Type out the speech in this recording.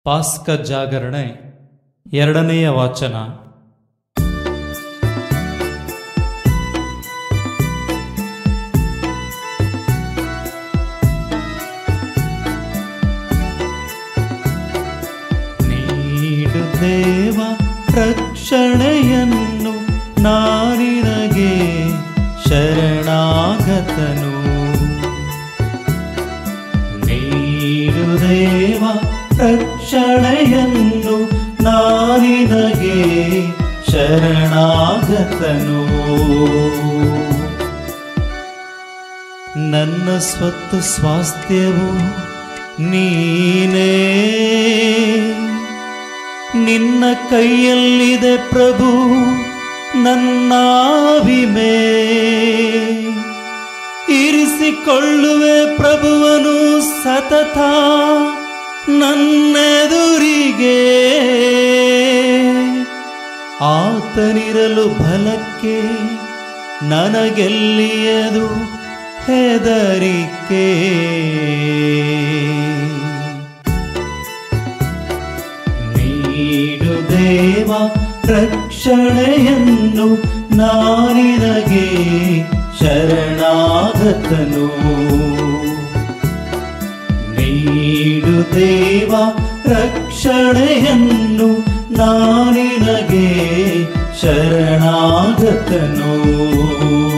ಪಾಸ್ಕ ಜಾಗರಣೆ ಎರಡನೆಯ ವಾಚನ ನೀಡು ದೇವ ರಕ್ಷಣೆಯನ್ನು ನಾನಿನಗೆ ಶರಣಾಗತನು ನೀಡು ದೇವ ರಕ್ಷಣೆಯನ್ನು ನಾನಿನಗೆ ಶರಣಾಗತನು ನನ್ನ ಸ್ವತ್ತು ಸ್ವಾಸ್ಥ್ಯವು ನೀನೇ ನಿನ್ನ ಕೈಯಲ್ಲಿದೆ ಪ್ರಭು ನನ್ನ ವಿಮೆ ಇರಿಸಿಕೊಳ್ಳುವೆ ಪ್ರಭುವನು ಸತತ ನನ್ನೆದುರಿಗೆ ಆತನಿರಲು ಬಲಕ್ಕೆ ನನಗೆಲ್ಲಿಯದು ಹೆದರಿಕೆ ನೀಡು ದೇವ ರಕ್ಷಣೆಯನ್ನು ನಾನಿನಗೆ ಶರಣಾಗತನು ನೀಡು ದೇವ ರಕ್ಷಣೆಯನ್ನು ನಾನಿನಗೆ ಶರಣಾಗತನು